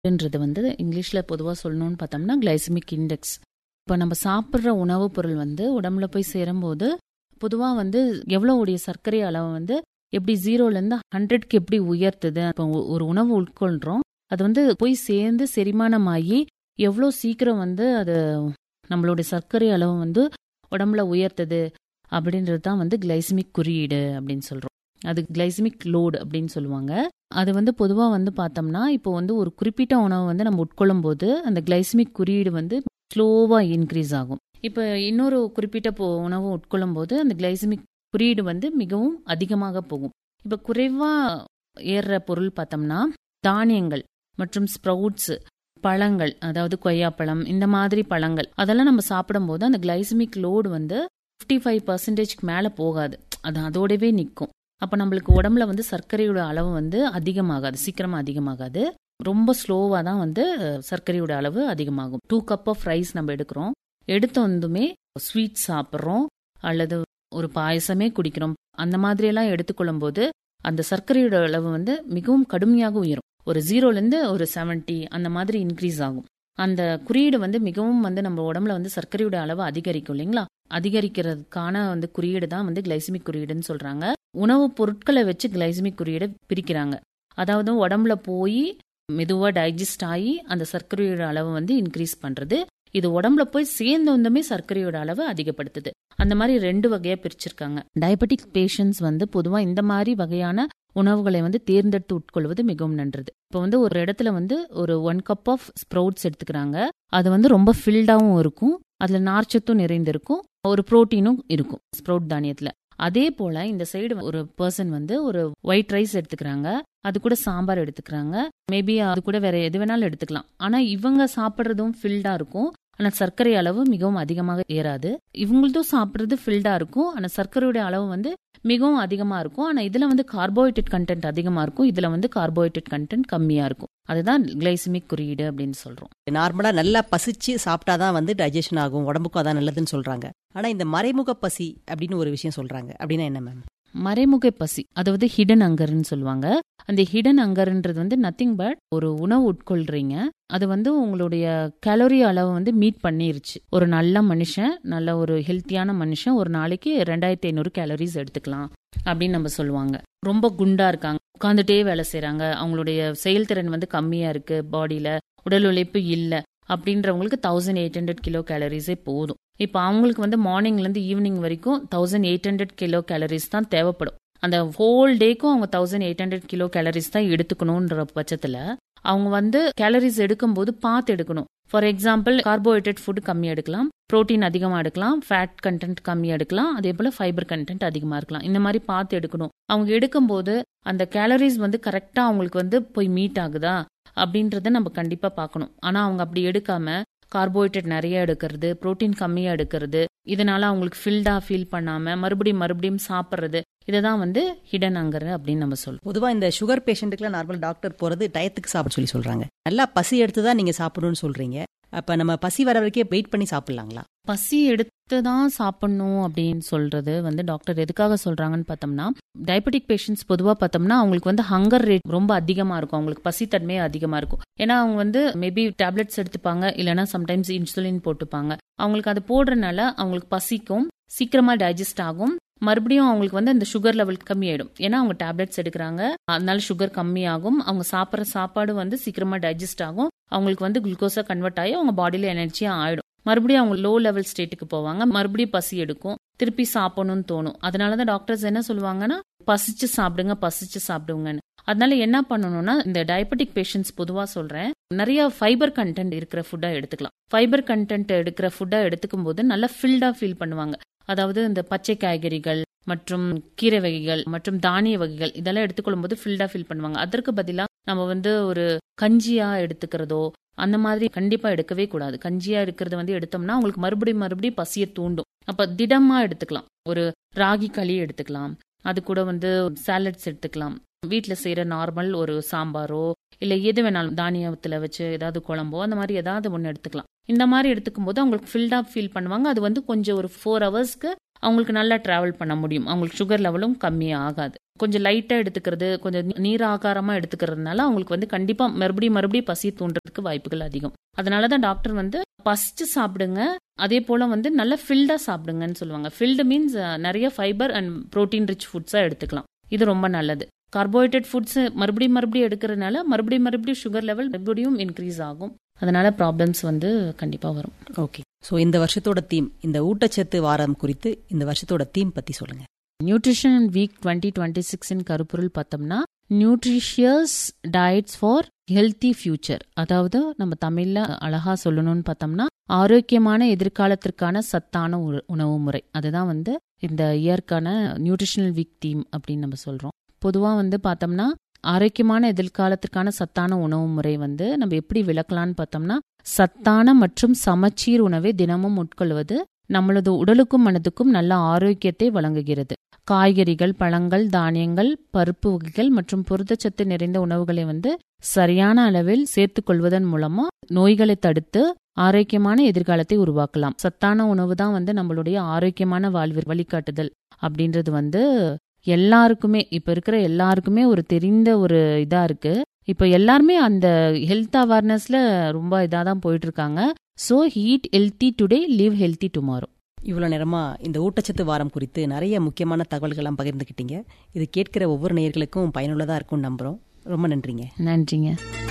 ன்றது வந்து இங்கிலீஷில் பொதுவாக சொல்லணும்னு பார்த்தோம்னா கிளைசமிக் இண்டெக்ஸ் இப்போ நம்ம சாப்பிட்ற உணவுப் பொருள் வந்து உடம்புல போய் சேரும்போது பொதுவாக வந்து எவ்வளோ உடைய சர்க்கரை அளவு வந்து எப்படி ஜீரோலேருந்து ஹண்ட்ரட்க்கு எப்படி உயர்த்துது இப்போ ஒ- ஒரு உணவு உட்கொள்கிறோம் அது வந்து போய் சேர்ந்து செரிமானமாகி எவ்வளோ சீக்கிரம் வந்து அது நம்மளுடைய சர்க்கரை அளவு வந்து உடம்புல உயர்த்துது அப்படின்றது தான் வந்து கிளைசமிக் குறியீடு அப்படின்னு சொல்கிறோம் அது கிளைசமிக் லோடு அப்படின்னு சொல்லுவாங்க அது வந்து பொதுவாக வந்து பார்த்தோம்னா இப்போ வந்து ஒரு குறிப்பிட்ட உணவு வந்து நம்ம உட்கொள்ளும் போது அந்த கிளைசமிக் குறியீடு வந்து ஸ்லோவாக இன்க்ரீஸ் ஆகும் இப்போ இன்னொரு குறிப்பிட்ட போ உணவு உட்கொள்ளும் போது அந்த கிளைசமிக் குறியீடு வந்து மிகவும் அதிகமாக போகும் இப்போ குறைவாக ஏறுற பொருள் பார்த்தோம்னா தானியங்கள் மற்றும் ஸ்ப்ரவுட்ஸ் பழங்கள் அதாவது கொய்யாப்பழம் இந்த மாதிரி பழங்கள் அதெல்லாம் நம்ம சாப்பிடும்போது அந்த கிளைசமிக் லோடு வந்து ஃபிஃப்டி ஃபைவ் பர்சன்டேஜ்க்கு மேலே போகாது அது அதோடவே நிற்கும் அப்போ நம்மளுக்கு உடம்புல வந்து சர்க்கரையோட அளவு வந்து அதிகமாகாது சீக்கிரமாக அதிகமாகாது ரொம்ப ஸ்லோவாக தான் வந்து சர்க்கரையோட அளவு அதிகமாகும் டூ கப் ஆஃப் ரைஸ் நம்ம எடுக்கிறோம் எடுத்த வந்துமே ஸ்வீட் சாப்பிட்றோம் அல்லது ஒரு பாயசமே குடிக்கிறோம் அந்த மாதிரியெல்லாம் எடுத்துக்கொள்ளும் போது அந்த சர்க்கரையோட அளவு வந்து மிகவும் கடுமையாக உயரும் ஒரு ஜீரோலேருந்து ஒரு 70 அந்த மாதிரி இன்க்ரீஸ் ஆகும் அந்த குறியீடு வந்து மிகவும் வந்து நம்ம உடம்புல வந்து சர்க்கரையோட அளவு அதிகரிக்கும் இல்லைங்களா அதிகரிக்கிறதுக்கான வந்து குறியீடு தான் வந்து கிளைசமிக் குறியீடுன்னு சொல்றாங்க உணவுப் பொருட்களை வச்சு கிளைசமிக் குறியீடை பிரிக்கிறாங்க அதாவது உடம்புல போய் மெதுவாக டைஜஸ்ட் ஆகி அந்த சர்க்கரையோட அளவு வந்து இன்க்ரீஸ் பண்றது இது உடம்புல போய் சேர்ந்த வந்துமே சர்க்கரையோட அளவு அதிகப்படுத்துது அந்த மாதிரி ரெண்டு வகையா பிரிச்சிருக்காங்க டயபெட்டிக் பேஷண்ட்ஸ் வந்து பொதுவா இந்த மாதிரி வகையான உணவுகளை வந்து தேர்ந்தெடுத்து உட்கொள்வது மிகவும் நன்றது இப்போ வந்து ஒரு இடத்துல வந்து ஒரு ஒன் கப் ஆஃப் ஸ்ப்ரவுட்ஸ் எடுத்துக்கிறாங்க அது வந்து ரொம்ப ஃபில்டாவும் இருக்கும் அதுல நார்ச்சத்தும் நிறைந்திருக்கும் ஒரு புரோட்டீனும் இருக்கும் ஸ்ப்ரவுட் தானியத்துல அதே போல இந்த சைடு ஒரு பர்சன் வந்து ஒரு ஒயிட் ரைஸ் எடுத்துக்கிறாங்க அது கூட சாம்பார் எடுத்துக்கிறாங்க மேபி அது கூட வேற எது வேணாலும் எடுத்துக்கலாம் ஆனா இவங்க சாப்பிட்றதும் ஃபில்டா இருக்கும் ஆனா சர்க்கரை அளவு மிகவும் அதிகமாக ஏறாது இவங்களதும் சாப்பிட்றது ஃபில்டா இருக்கும் ஆனா சர்க்கரையோட அளவு வந்து மிகவும் அதிகமா இருக்கும் ஆனா இதுல வந்து கார்போஹைட்ரேட் கண்டென்ட் அதிகமா இருக்கும் இதுல வந்து கார்போஹைட்ரேட் கண்டென்ட் கம்மியா இருக்கும் அதுதான் கிளைசமிக் குறியீடு அப்படின்னு சொல்றோம் நார்மலா நல்லா பசிச்சு சாப்பிட்டாதான் வந்து டைஜஷன் ஆகும் உடம்புக்கும் அதான் நல்லதுன்னு சொல்றாங்க ஆனா இந்த மறைமுக பசி அப்படின்னு ஒரு விஷயம் சொல்றாங்க அப்படின்னா என்ன மேம் மறைமுக பசி அதாவது ஹிடன் அங்கர்னு சொல்லுவாங்க அந்த ஹிடன் அங்கர்ன்றது வந்து நத்திங் பட் ஒரு உணவு உட்கொள்றீங்க அது வந்து உங்களுடைய கலோரி அளவை வந்து மீட் பண்ணிருச்சு ஒரு நல்ல மனுஷன் நல்ல ஒரு ஹெல்த்தியான மனுஷன் ஒரு நாளைக்கு ரெண்டாயிரத்தி ஐநூறு கேலரிஸ் எடுத்துக்கலாம் அப்படின்னு நம்ம சொல்லுவாங்க ரொம்ப குண்டா இருக்காங்க உட்காந்துட்டே வேலை செய்றாங்க அவங்களுடைய செயல்திறன் வந்து கம்மியா இருக்கு பாடியில உடல் உழைப்பு இல்ல அப்படின்றவங்களுக்கு தௌசண்ட் எயிட் ஹண்ட்ரட் கிலோ கேலரிஸே போதும் இப்போ அவங்களுக்கு வந்து மார்னிங்ல இருந்து ஈவினிங் வரைக்கும் thousand eight hundred kilo calories தான் தேவைப்படும் அந்த ஹோல் டேக்கும் அவங்க thousand eight hundred kilo calories தான் எடுத்துக்கணுன்ற பட்சத்துல அவங்க வந்து கேலரிஸ் எடுக்கும்போது பார்த்து எடுக்கணும் ஃபார் எக்ஸாம்பிள் கார்போஹைட்ரேட் ஃபுட் கம்மி எடுக்கலாம் புரோட்டீன் அதிகமாக எடுக்கலாம் ஃபேட் கண்டென்ட் கம்மி எடுக்கலாம் அதே போல் ஃபைபர் கண்டென்ட் அதிகமாக இருக்கலாம் இந்த மாதிரி பார்த்து எடுக்கணும் அவங்க எடுக்கும்போது அந்த கேலரிஸ் வந்து கரெக்டாக அவங்களுக்கு வந்து போய் மீட் ஆகுதா அப்படின்றத நம்ம கண்டிப்பாக பார்க்கணும் ஆனால் அவங்க அப்படி எடுக்காம கார்போஹைட்ரேட் நிறைய எடுக்கிறது புரோட்டீன் கம்மியாக எடுக்கிறது இதனால அவங்களுக்கு ஃபில்டா ஃபீல் பண்ணாம மறுபடியும் மறுபடியும் சாப்பிட்றது இதை தான் வந்து ஹிடன் அங்கர் அப்படின்னு நம்ம சொல்றோம் பொதுவா இந்த சுகர் பேஷண்ட்டுக்குலாம் நார்மல் டாக்டர் போறது டயத்துக்கு சாப்பிட சொல்லி சொல்றாங்க நல்லா பசி எடுத்து தான் நீங்க சாப்பிடணும்னு சொல்றீங்க அப்ப நம்ம பசி வர வரைக்கும் வெயிட் பண்ணி சாப்பிடலாங்களா பசி எடுத்து தான் சாப்பிடணும் அப்படின்னு சொல்றது வந்து டாக்டர் எதுக்காக சொல்றாங்கன்னு பார்த்தோம்னா டயபெட்டிக் பேஷண்ட்ஸ் பொதுவாக பார்த்தோம்னா அவங்களுக்கு வந்து ஹங்கர் ரேட் ரொம்ப அதிகமாக இருக்கும் அவங்களுக்கு பசித்தன்மை அதிகமாக இருக்கும் ஏன்னா அவங்க வந்து மேபி டேப்லெட்ஸ் எடுத்துப்பாங்க இல்லைன்னா சம்டைம்ஸ் இன்சுலின் போட்டுப்பாங்க அவங்களுக்கு அது போடுறதுனால அவங்களுக்கு பசிக்கும் சீக்கிரமா டைஜஸ்ட் ஆகும் மறுபடியும் அவங்களுக்கு வந்து அந்த சுகர் லெவல் கம்மியாயிடும் ஏன்னா அவங்க டேப்லெட்ஸ் எடுக்கிறாங்க அதனால சுகர் கம்மியாகும் அவங்க சாப்பிட்ற சாப்பாடு வந்து சீக்கிரமா டைஜஸ்ட் ஆகும் அவங்களுக்கு வந்து குளுக்கோஸா கன்வெர்ட் ஆகி அவங்க பாடியில எனர்ஜியா ஆயிடும் மறுபடியும் அவங்க லோ லெவல் ஸ்டேட்டுக்கு போவாங்க மறுபடியும் பசி எடுக்கும் திருப்பி சாப்பிடணும்னு தோணும் அதனாலதான் டாக்டர்ஸ் என்ன சொல்லுவாங்கன்னா பசிச்சு சாப்பிடுங்க பசிச்சு சாப்பிடுங்கன்னு அதனால என்ன பண்ணணும்னா இந்த டயபெட்டிக் பேஷண்ட்ஸ் பொதுவா சொல்றேன் நிறைய ஃபைபர் கண்டென்ட் இருக்கிற ஃபுட்டா எடுத்துக்கலாம் ஃபைபர் கண்டென்ட் எடுக்கிற ஃபுட்டா எடுத்துக்கும் போது நல்லா ஃபில்டா ஃபீல் பண்ணுவாங்க அதாவது இந்த பச்சை காய்கறிகள் மற்றும் கீரை வகைகள் மற்றும் தானிய வகைகள் இதெல்லாம் எடுத்துக்கொள்ளும் போது ஃபில்டா ஃபீல் பண்ணுவாங்க அதற்கு பதிலா நம்ம வந்து ஒரு கஞ்சியா எடுத்துக்கிறதோ அந்த மாதிரி கண்டிப்பா எடுக்கவே கூடாது கஞ்சியா இருக்கிறது வந்து எடுத்தோம்னா உங்களுக்கு மறுபடியும் மறுபடியும் பசியை தூண்டும் அப்ப திடமா எடுத்துக்கலாம் ஒரு ராகி களி எடுத்துக்கலாம் அது கூட வந்து சாலட்ஸ் எடுத்துக்கலாம் வீட்ல செய்யற நார்மல் ஒரு சாம்பாரோ இல்ல எது வேணாலும் தானியத்துல வச்சு ஏதாவது குழம்போ அந்த மாதிரி ஏதாவது ஒன்று எடுத்துக்கலாம் இந்த மாதிரி எடுத்துக்கும் போது அவங்களுக்கு ஃபில்டா ஃபீல் பண்ணுவாங்க அது வந்து கொஞ்சம் ஒரு ஃபோர் ஹவர்ஸ்க்கு அவங்களுக்கு நல்லா டிராவல் பண்ண முடியும் அவங்களுக்கு சுகர் லெவலும் கம்மி ஆகாது கொஞ்சம் லைட்டா எடுத்துக்கிறது கொஞ்சம் நீர் ஆகாரமா எடுத்துக்கிறதுனால அவங்களுக்கு வந்து கண்டிப்பா மறுபடியும் மறுபடியும் பசி தூண்டுறதுக்கு வாய்ப்புகள் அதிகம் அதனாலதான் டாக்டர் வந்து ஃபர்ஸ்ட் சாப்பிடுங்க அதே போல வந்து நல்ல ஃபில்டா சாப்பிடுங்கன்னு சொல்லுவாங்க ஃபில்டு மீன்ஸ் நிறைய ஃபைபர் அண்ட் புரோட்டீன் ரிச் ஃபுட்ஸா எடுத்துக்கலாம் இது ரொம்ப நல்லது கார்போஹைட்ரேட் ஃபுட்ஸ் மறுபடியும் மறுபடியும் எடுக்கிறதுனால மறுபடியும் மறுபடியும் சுகர் லெவல் மறுபடியும் இன்க்ரீஸ் ஆகும் அதனால ப்ராப்ளம்ஸ் வந்து கண்டிப்பா வரும் ஓகே ஸோ இந்த வருஷத்தோட தீம் இந்த ஊட்டச்சத்து வாரம் குறித்து இந்த வருஷத்தோட தீம் பத்தி சொல்லுங்க nutrition and week twenty twenty சிக்ஸின் கருப்பொருள் பார்த்தோம்னா nutritious diets for healthy future அதாவது நம்ம தமிழ்ல அழகா சொல்லணும்னு பார்த்தோம்னா ஆரோக்கியமான எதிர்காலத்திற்கான சத்தான உ- உணவு முறை அதுதான் வந்து இந்த இயற்கான நியூட்ரிஷனல் வீக் தீம் அப்படின்னு நம்ம சொல்றோம் பொதுவா வந்து பார்த்தோம்னா ஆரோக்கியமான எதிர்காலத்திற்கான சத்தான உணவு முறை வந்து நம்ம எப்படி விளக்கலாம்னு பார்த்தோம்னா சத்தான மற்றும் சமச்சீர் உணவை தினமும் உட்கொள்வது நம்மளது உடலுக்கும் மனதுக்கும் நல்ல ஆரோக்கியத்தை வழங்குகிறது காய்கறிகள் பழங்கள் தானியங்கள் பருப்பு வகைகள் மற்றும் புரதச்சத்து நிறைந்த உணவுகளை வந்து சரியான அளவில் சேர்த்துக் கொள்வதன் மூலமா நோய்களை தடுத்து ஆரோக்கியமான எதிர்காலத்தை உருவாக்கலாம் சத்தான உணவு தான் வந்து நம்மளுடைய ஆரோக்கியமான வாழ்வு வழிகாட்டுதல் அப்படின்றது வந்து எல்லாருக்குமே இப்ப இருக்கிற எல்லாருக்குமே ஒரு தெரிந்த ஒரு இதா இருக்கு இப்ப எல்லாருமே அந்த ஹெல்த் அவேர்னஸ்ல ரொம்ப இதா தான் போயிட்டு இருக்காங்க so eat healthy today live healthy tomorrow இவ்வளோ நேரமா இந்த ஊட்டச்சத்து வாரம் குறித்து நிறைய முக்கியமான தகவல்கள்லாம் பகிர்ந்துக்கிட்டீங்க இது கேட்கிற ஒவ்வொரு நேயர்களுக்கும் பயனுள்ளதா இருக்கும்னு நம்புறோம் ரொம்ப நன்றிங்க நன்றிங்க